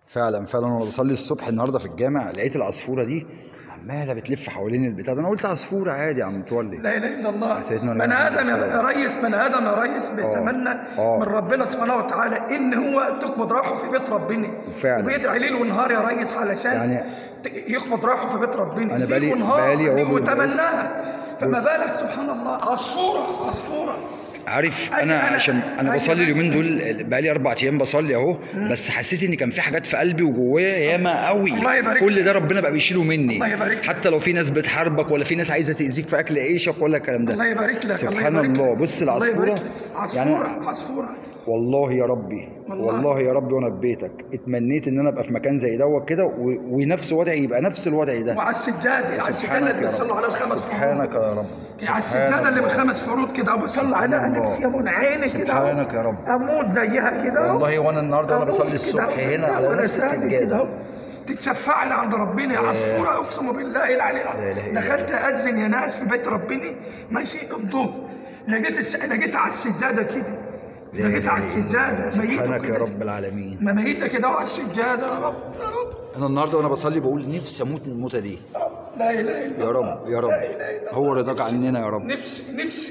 فعلا فعلا وانا بصلي الصبح النهارده في الجامع لقيت العصفوره دي عماله بتلف حوالين البتاع ده انا قلت عصفوره عادي يا عم متولي لا اله الا الله سيدنا بني النبي ادم صلى الله يا ريس بني ادم يا ريس بيتمنى آه. من ربنا سبحانه وتعالى ان هو تقبض روحه في بيت ربنا فعلا. وبيدعي ليل ونهار يا ريس علشان يعني- ت- يقبض روحه في بيت ربنا أنا ليل بقالي- ونهار بقالي أهو وتمناها فما بص. بالك سبحان الله عصفوره عصفوره عارف أنا- انا أنا- عشان انا أنا بصلي بس- اليومين دول بقالي اربع ايام بصلي اهو بس حسيت ان كان في حاجات في قلبي وجوايا ياما قوي الله يبارك كل ده ربنا بقى بيشيله مني الله يبارك لك. حتى لو في ناس بتحاربك ولا في ناس عايزه تاذيك في اكل عيشك ولا الكلام ده الله يبارك لك سبحان الله يبارك الله لك. بص الله العصفوره يبارك لك. يعني عصفوره عصفوره والله يا ربي والله. والله يا ربي وانا في بيتك اتمنيت ان انا ابقى في مكان زي دوت كده و- ونفس وضعي يبقى نفس الوضع ده وعلى السجاده على السجاده سبحانك اللي يا بيصلوا على رب الخمس فروض سبحانك يا رب على سبحان السجاده اللي الله. بخمس فروض كده وبصلي عليها الله. نفسي يا من عيني كده سبحانك يا رب. اموت زيها كده والله وانا النهارده وانا أموت بصلي كده الصبح أهو. هنا على وأنا نفس ساجد كده السجاده أهو. تتشفع لي عند ربنا يا عصفوره اقسم بالله العلي لا إله العظيم إلا دخلت اذن يا ناس في بيت ربنا ماشي الظهر لقيت الس... لقيت على السجاده كده لا لقيت إله على إلا السجاده الله. ميته سبحانك يا كده رب العالمين ما ميته كده على السجاده يا رب يا رب انا النهارده وانا بصلي بقول نفسي اموت من الموتة دي يا رب لا اله الا يا الله رب يا رب لا إله إلا هو رضاك عننا يا رب نفسي نفسي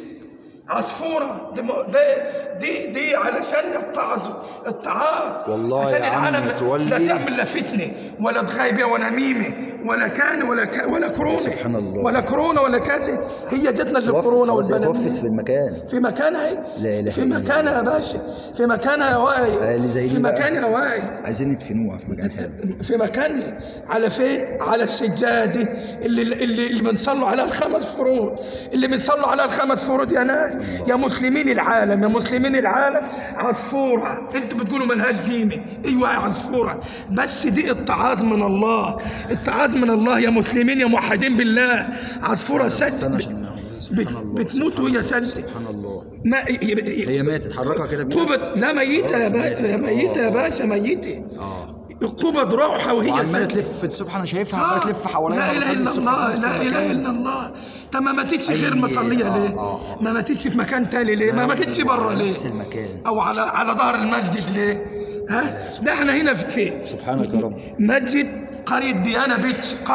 عصفورة دي م- ده دي دي علشان التعظ التعاظ والله عشان يا عم العالم متولي. لا تعمل لا فتنة ولا تغيبة ولا نميمة ولا كان ولا ك... ولا كورونا سبحان الله. ولا كورونا ولا كذا هي جتنا الكورونا خلاص هي والبلد توفت في المكان في مكانها لا إله في إلا مكانها يا باشا في مكانها يا واعي اللي زي دي في بقى. مكانها يا واعي عايزين ندفنوها في مكان حلو في مكاني على فين؟ على السجادة اللي اللي اللي بنصلوا عليها الخمس فروض اللي بنصلوا عليها الخمس فروض يا ناس يا مسلمين العالم يا مسلمين العالم عصفورة انتوا بتقولوا ملهاش قيمة ايوه يا عصفورة بس دي اتعاظ من الله اتعاظ من الله يا مسلمين يا موحدين بالله عصفورة استنى سد عشان بت- سبحان الله بتموت وهي سد سبحان الله ما هي ماتت حركها كده بإيدك. قبض لا ميتة يا خلاص باشا ماتت. ميتة يا آه. باشا ميتة اه قبض روحها وهي وعماله سد تلف الصبح انا شايفها عماله تلف حواليا لا وأنا اله بصلي الا الصبح الله في نفس لا اله المكان. الا الله طب ما ماتتش غير أي- مصليه آه، ليه؟ آه، آه. ما ماتتش في مكان تاني ليه؟ ما لا، ماتتش لا، بره على ليه؟ نفس المكان. او على على ظهر المسجد ليه؟ ها؟ ده احنا هنا في سبحانك يا رب مسجد قريه ديانا بيتش